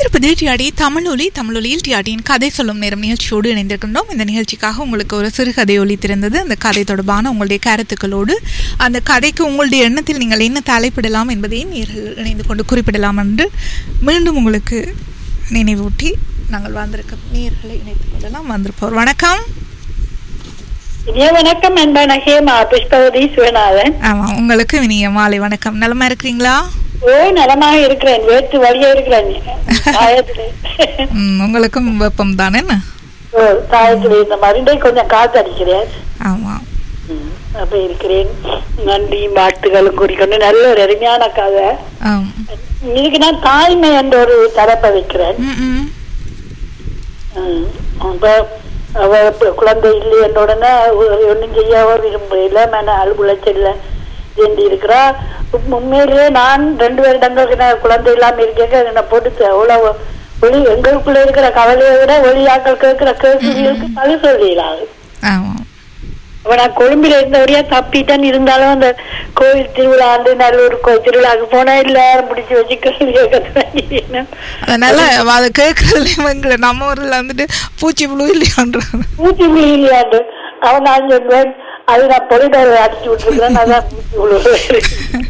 கேட்டிருப்பது டிஆடி தமிழொலி தமிழொலியில் டிஆடியின் கதை சொல்லும் நேரம் நிகழ்ச்சியோடு இணைந்திருக்கின்றோம் இந்த நிகழ்ச்சிக்காக உங்களுக்கு ஒரு சிறுகதை ஒலித்திருந்தது அந்த கதை தொடர்பான உங்களுடைய கருத்துக்களோடு அந்த கதைக்கு உங்களுடைய எண்ணத்தில் நீங்கள் என்ன தலைப்பிடலாம் என்பதை நேர்கள் இணைந்து கொண்டு குறிப்பிடலாம் என்று மீண்டும் உங்களுக்கு நினைவூட்டி நாங்கள் வந்திருக்க நேர்களை இணைத்துக் கொள்ளலாம் வந்திருப்போர் வணக்கம் இனிய வணக்கம் அன்பான ஹேமா புஷ்பவதி சிவநாதன் ஆமாம் உங்களுக்கு இனிய மாலை வணக்கம் நலமா இருக்கிறீங்களா ஓ நலமாக இருக்கிறேன் வேற்று வழியா இருக்கிறேன் தாயத்திலே ம், உங்களுக்கும் வெப்பம் தானே என்ன ஓ தாயத்திலே இந்த மருந்தை கொஞ்சம் காத்தடிக்கிறேன் ஆமாம் ம், அப்ப இருக்கிறேன் நன்றி வாழ்த்துகளும் கூறிக்கொண்டு நல்ல ஒரு அருமையான கதை ஆம் இதுக்கு நான் தாய்மை என்ற ஒரு தலைப்பை வைக்கிறேன் ம் ம் ம், அப்ப அவ இப்ப குழந்தை இல்லை என்ற உடனே ஒன்றும் செய்யாவோ விரும்பல மன அலுவலச்சல்ல வேண்டி இருக்கிறா உம் உண்மையிலேயே நான் ரெண்டு வருடங்களுக்கு நான் குழந்தை இல்லாம இருக்கேன் என்னை போட்டு அவ்வளவு வெளி எங்களுக்குள்ள இருக்கிற கவலையை விட வெளியாக்கள் கேட்கிற கேள்விகளுக்கு பல சொல்லிடலாம் ஆமாம் அப்ப நான் கொழும்புல இருந்தபடியா தப்பிட்டேன் இருந்தாலும் அந்த கோயில் திருவிழா ஆண்டு நல்லூர் கோயில் திருவிழாக்கு போனா எல்லாரும் பிடிச்சி வச்சு கேள்வி கேட்க அதனால அதை கேட்கறதுல எங்க நம்ம ஊர்ல வந்துட்டு பூச்சி புழு இல்லையான்றாங்க பூச்சி விழியாண்டு அவன் நான் சொல்வேன் அது நான் பொலிடர் அடிச்சு விட்டுருக்கிறேன் அதான் பூச்சி விழு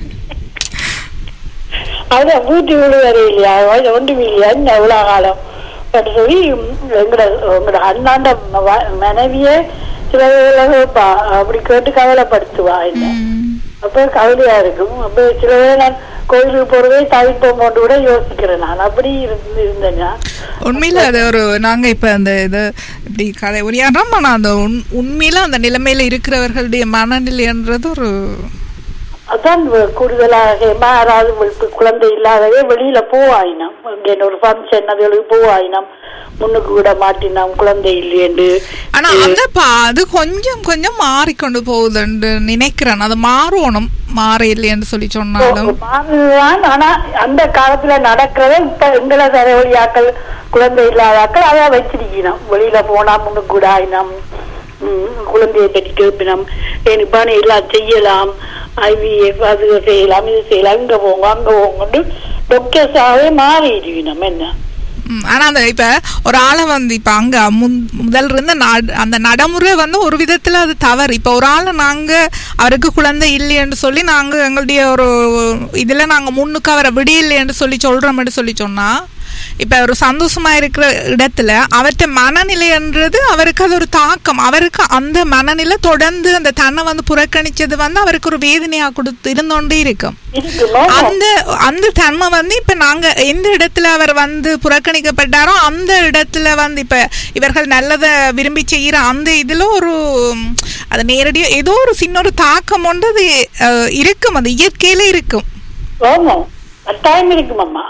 அதான் பூச்சி விழு வேற இல்லையா அது ஒன்றும் இல்லையா இன்னும் எவ்வளவு காலம் அப்படி சொல்லி எங்கட உங்களோட அண்ணாண்ட ம- மனைவியே சில வேளை கேட்பா. அப்படி கேட்டு கவலைப்படுத்துவா என்ன அப்ப கவலையா இருக்கும் அப்ப சில வேளை நான் கோயிலுக்கு போறதே தவிப்போம் போட்டு கூட யோசிக்கிறேன் நான் அப்படி இருந்து இருந்தேன் நான். உண்மையில அது ஒரு நாங்க இப்ப அந்த இது இப்படி கதை உரையாடுறோம் ஆனா அந்த உண்- உண்மையில அந்த நிலைமையில இருக்கிறவர்களுடைய மனநிலைன்றது ஒரு அதான் வ- கூடுதலாக யாராவது வி- குழந்தை இல்லாதவே வெளியில போவாயினம் இங்க ஒரு ஃபங்க்ஷன் அதுகளுக்கு போவாயினம் முன்னுக்கு விட மாட்டினோம் குழந்தை இல்லையென்று ஆனா அந்த பா அது கொஞ்சம் கொஞ்சம் மாறிக்கொண்டு போகுதுன்னு நினைக்கிறேன் அது மாறணும் மாற இல்லைன்னு சொல்லி சொன்னாலும் மாறுதான் ஆனா அந்த காலத்துல நடக்கிறத இப்ப எங்களை தலைவலியாக்கள் குழந்தை இல்லாதாக்கள் அதான் வச்சிருக்கணும் வெளியில போனா முன்னுக்கு கூட ஆயினம் உம், குழந்தையை பற்றி கேட்பினோம் எனப்பான எல்லாம் செய்யலாம் ஐவிஎஃப் அது செய்யலாம் இது செய்யலாம் இங்க போங்க அங்க போங்கன்னு டாக்டர்ஸாகவே மாறிடுவினோம் என்ன ம், ஆனா அந்த இப்ப ஒரு ஆளை வந்து இப்ப அங்க முன்- முதல்ல இருந்த நட- அந்த நடைமுறை வந்து ஒரு விதத்துல அது தவறு இப்ப ஒரு ஆளை நாங்க அவருக்கு குழந்தை இல்லைன்னு சொல்லி நாங்க எங்களுடைய ஒரு இதுல நாங்க முன்னுக்கு அவரை விடியலைன்னு சொல்லி சொல்றோம்னு சொல்லி சொன்னா இப்ப ஒரு சந்தோஷமா இருக்கிற இடத்துல அவர்கிட்ட மனநிலைன்றது அவருக்கு அது ஒரு தாக்கம் அவருக்கு அந்த மனநிலை தொடர்ந்து அந்த தன்னை வந்து புறக்கணிச்சது வந்து அவருக்கு ஒரு வேதனையா கொடுத்து இருந்தோண்டே இருக்கும் இருக்குமோ அந்த அந்த தன்மை வந்து இப்ப நாங்க எந்த இடத்துல அவர் வந்து புறக்கணிக்கப்பட்டாரோ அந்த இடத்துல வந்து இப்ப இவர்கள் நல்லதை விரும்பி செய்யற அந்த இதுல ஒரு ம், அது நேரடியா ஏதோ ஒரு சின்ன ஒரு தாக்கம் ஒன்று அது அஹ், இருக்கும் அது இயற்கையில இருக்கும் ஆமா கட்டாயம் இருக்குமம்மா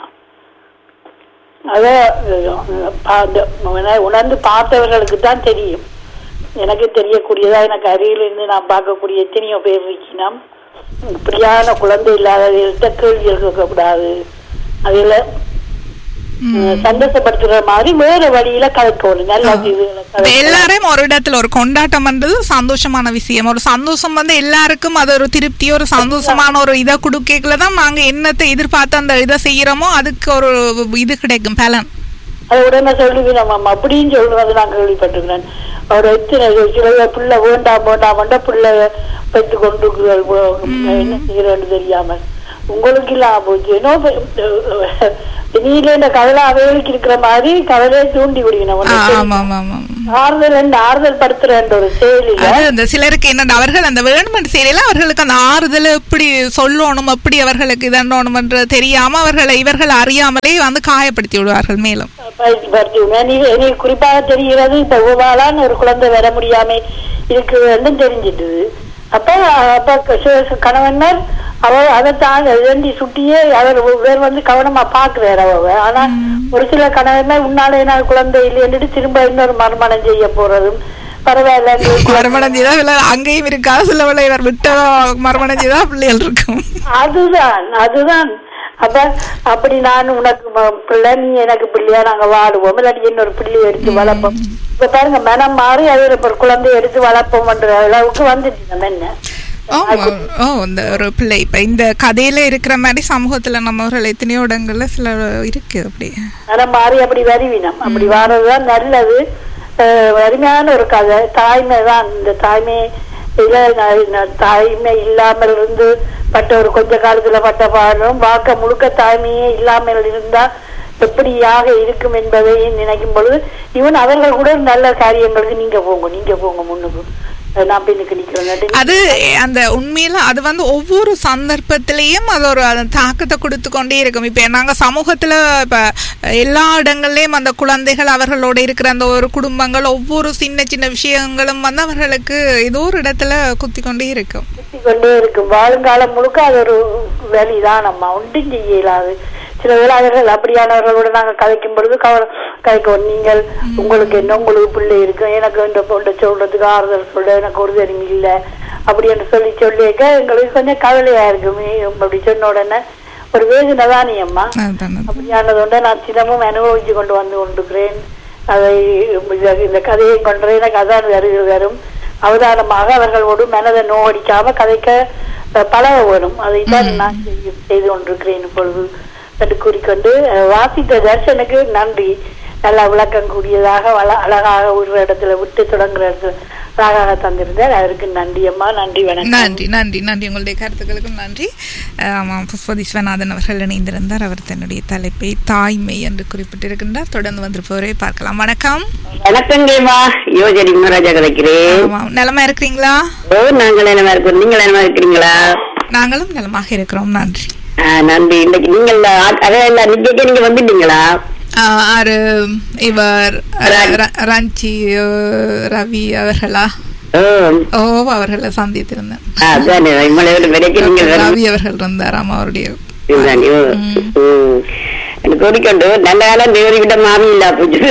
அத அஹ், பா- உண- உணர்ந்து பார்த்தவர்களுக்கு தான் தெரியும் எனக்கு தெரியக்கூடியதா எனக்கு அருகில் இருந்து நான் பார்க்கக்கூடிய எத்தனையோ பேர் இருக்கினோம் இப்படியான குழந்தை இல்லாதவர்கள்ட்ட கேள்வி கேட்கக்கூடாது அதுல அஹ், சந்தோஷப்படுத்துற மாதிரி வேற வழியில கலக்கணும் நல்ல இதுகளை இப்ப கலக்கணும். எல்லாரையும் ஒரு இடத்துல ஒரு கொண்டாட்டம்ன்றது சந்தோஷமான விஷயம் ஒரு சந்தோஷம் வந்து எல்லாருக்கும் அது ஒரு திருப்தி ஒரு சந்தோஷமான ஒரு இதை கொடுக்கல தான் நாங்க என்னத்தை எதிர்பார்த்து அந்த இதை செய்யறோமோ அதுக்கு ஒரு இது கிடைக்கும் பலன் அது உடனே சொல்லுவீங்க நம்ம அப்படின்னு சொல்லுவது நான் கேள்விப்பட்டிருக்கிறேன் அவர் எத்தனை சில பிள்ளை வேண்டாம் வேண்டாம் பிள்ளை பெற்று கொண்டு என்ன செய்யறேன்னு தெரியாமல் உங்களுக்கு இல்லாம போச்சு ஏன்னோ நீல இந்த கவலை அவைகளுக்கு இருக்கிற மாதிரி கவலையை தூண்டி விடுவினோம் ஆ, ஆமா ஆமா ஆமா ஆறுதல் என்ன ஆறுதல் படுத்துற ஒரு செயலில அது அந்த சிலருக்கு என்ன அவர்கள் அந்த வேணுமெண்ட் செய்யல அவர்களுக்கு அந்த ஆறுதல் எப்படி சொல்லணும் எப்படி அவர்களுக்கு இதன்றோணும்ன்றது தெரியாம அவர்களை இவர்கள் அறியாமலே வந்து காயப்படுத்தி விடுவார்கள் மேலும் பயிற்சி படுத்தி எனக்கு குறிப்பாக தெரிகிறது இப்ப உவாளான்னு ஒரு குழந்தை வர முடியாம இருக்கு வேண்டும் தெரிஞ்சிட்டுது அப்ப அப்ப க- சு- கணவன்மார் அவ அதை தான் வேண்டி சுட்டியே அவர் வேறு வந்து கவனமா பாக்குறாரு அவ ஆனா ஒரு சில கணவன்மார் உன்னாலே நான் குழந்தை இல்லைன்னுட்டு திரும்ப இன்னொரு மறுமணம் செய்ய போறதும் பரவாயில்ல எங்களுக்கு மறுமணம் செய்தா சில அங்கேயும் இருக்கா சில வேளை இவர் விட்ட மறுமணம் செய்தா பிள்ளைகள் இருக்கும் அதுதான் அதுதான் அப்ப அப்படி நான் உனக்கு ம- பிள்ளை நீ எனக்கு பிள்ளையா நாங்க வாடுவோம் இல்லாட்டி இன்னொரு பிள்ளையை எடுத்து வளர்ப்போம் இப்ப பாருங்க மனம் மாறி அது ஒரு குழந்தைய எடுத்து வளர்ப்போம்ன்ற அளவுக்கு வந்துட்டு நம்ம என்ன ஓ ஓ இந்த ஒரு பிள்ளை இப்ப இந்த கதையில இருக்கிற மாதிரி சமூகத்துல நம்ம ஒரு எத்தனையோ இடங்கள்ல சில இருக்கு அப்படி ஆனா மாறி அப்படி வருவினம் அப்படி வாரதுதான் நல்லது அஹ் அருமையான ஒரு கதை தாய்மை தான் இந்த தாய்மை இல்ல ந- ந- தாய்மை இல்லாமல் இருந்து பட்ட ஒரு கொஞ்ச காலத்துல பட்ட பாடும் வாக்க முழுக்க தாய்மையே இல்லாமல் இருந்தா எப்படியாக இருக்கும் என்பதை நினைக்கும் பொழுது இவன் அவர்கள் கூட நல்ல காரியங்களுக்கு நீங்க போங்க நீங்க போங்க முன்னுக்கு அஹ் நான் பின்னுக்கு நிக்கிறேன் அது அந்த உண்மையில அது வந்து ஒவ்வொரு சந்தர்ப்பத்திலையும் அது ஒரு அந்த தாக்கத்தை கொடுத்து கொண்டே இருக்கும் இப்ப நாங்க சமூகத்துல இப்ப எல்லா இடங்கள்லயும் அந்த குழந்தைகள் அவர்களோட இருக்கிற அந்த ஒரு குடும்பங்கள் ஒவ்வொரு சின்ன சின்ன விஷயங்களும் வந்து அவர்களுக்கு ஏதோ ஒரு இடத்துல குத்தி கொண்டே இருக்கும் சுத்தி கொண்டே இருக்கும் வாழுங்காலம் முழுக்க அது ஒரு வழிதான் நம்ம ஒன்றும் செய்ய இயலாது சில வேளாளர்கள் அப்படியானவர்களோட நாங்க கதைக்கும் பொழுது கவலை கதைக்கும் நீங்கள் உங்களுக்கு என்ன உங்களுக்கு பிள்ளை இருக்கு எனக்கு இந்த பொண்ணை சொல்றதுக்கு ஆறுதல் சொல்ல எனக்கு ஒரு தெரியும் இல்ல அப்படி என்று சொல்லி சொல்லியிருக்க எங்களுக்கு கொஞ்சம் கவலையா இருக்கும் நீ அப்படி சொன்ன உடனே ஒரு வேதனை தானே அம்மா அதுதான் அது. அப்படியானதுകൊണ്ട് நான் சினமும் அனுபவிச்சு கொண்டு வந்து கொண்டிருக்கிறேன் அதை இந்த- இந்த கதையை கொண்டு எனக்கு அதான் வரு வரும் அவதானமாக அவர்களோடு மனதை நோகடிக்காம கதைக்க அஹ், பழக வரும் அதைத்தான் நான் செய்து- செய்து கொண்டிருக்கிறேன் இப்பொழுது என்று கூறிக்கொண்டு அஹ், வாசித்த தர்ஷனுக்கு நன்றி நல்லா விளக்கம் கூடியதாக வள அழகாக ஒரு இடத்துல விட்டு தொடங்குற இடத்துல அழகாக தந்திருந்தார் அதற்கு நன்றி அம்மா நன்றி வணக்கம் நன்றி நன்றி நன்றி உங்களுடைய கருத்துக்களுக்கும் நன்றி அஹ், ஆமாம் புஷ்பதி விஸ்வநாதன் அவர்கள் இணைந்திருந்தார் அவர் தன்னுடைய தலைப்பை தாய்மை என்று குறிப்பிட்டிருக்கின்றார் தொடர்ந்து வந்திருப்பவரை பார்க்கலாம் வணக்கம் வணக்கங்கம்மா யோஜனி மகாராஜா கதைக்கிறேன் ஆமாம் நலமா இருக்கிறீங்களா ஓ நாங்கள் என்னமா இருக்கோம் நீங்கள் என்னமா இருக்கிறீங்களா நாங்களும் நலமாக இருக்கிறோம் நன்றி ஆ, நன்றி இன்னைக்கு நீங்கள் அதான் நிச்சயக்கே நீங்க வந்துட்டீங்களா ஆஹ் ஆறு இவர் ர- ர- ரஞ்சி அஹ், ரவி அவர்களா ஓ ஓ அவர்களை சந்தித்திருந்தேன் அதானே இம்மளோட விலைக்கு நீங்கள் வர ரவி அவர்கள் இருந்தாராம் அவருடைய இதுதானே, ஓ. ம். எனக்கு ஓடிக்கொண்டு நல்ல காலம் தேவரிக்கிட்ட மாமி இல்ல போச்சு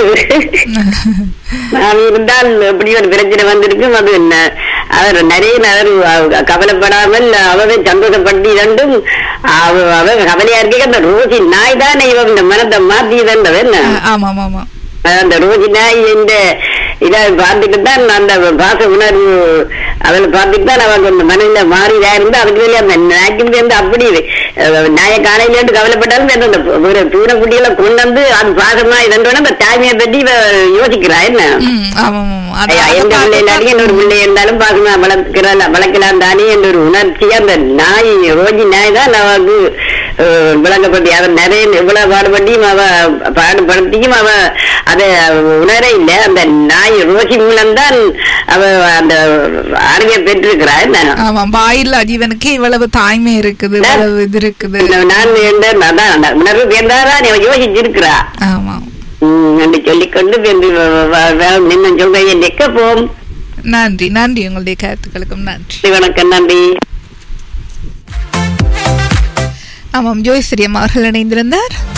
மாமி இருந்தால் எப்படி ஒரு பிரச்சனை வந்திருக்கும் அது என்ன அவர் நிறைய நேரம் அவ- கவலைப்படாமல் அவவே சந்தோஷப்பட்டு இரண்டும் அவ அவ கவலையா இருக்க அந்த ரோசி நாய் தானே இவன் இந்த மனத்தை மாத்தி தந்தது என்ன ஆஹ் ஆமாம் ஆமாம் அந்த ரோஜி நாய் இந்த இதை பார்த்துட்டு தான் அந்த பாச உணர்வு அவளை பார்த்துட்டு தான் அவங்க அந்த மனநில மாறிதா இருந்து அதுக்கு வெளியே அந்த நாய்க்கு இருந்து அப்படி அஹ், நாய காலையில இருந்து கவலைப்பட்டாலும் அந்த அந்த ஒரு பூனை குட்டிகளை கொண்டு வந்து அது பாசமா இதன்றோட அந்த தாய்மையை பற்றி இவ யோசிக்கிறா என்ன ம், ஆமாம் ஆமாம் அது- ஐயா, அதை எந்த பார்த்து பிள்ளை இல்லாட்டி இன்னொரு பிள்ளை இருந்தாலும் பாசமா வளர்க்கலாம் வளர்க்கலாம் தானே என்ற ஒரு உணர்ச்சி அந்த நாய் ரோஜி நாய் தான் நமக்கு அஹ், விளங்கப்பட்டு அவன் நிறைய இவ்வளவு பாடுபட்டியும் அவ பாடுபடுத்தியும் அவ அதை உணர இல்லை அந்த நாய் ரோசி மூலம் தான் அவ அந்த அறிவை பெற்றிருக்கிறா என்ன ஆமாம் வாயில்லா ஜீவனுக்கு இவ்வளவு தாய்மை இருக்குது இவ்வளவு இது இருக்குது நான் என்ற அதான் அந்த உணர்வு பேர்ந்தாதான் அவ யோசிச்சிருக்கிறா ஆமாம் உம் என்று சொல்லிக்கொண்டு நின்று சொல்றேன் நிற்க போம் நன்றி நன்றி உங்களுடைய கருத்துக்களுக்கும் நன்றி வணக்கம் நன்றி ஆமாம் ஜோய்ஸ்ரீ அம்மா அவர்கள் இணைந்திருந்தார்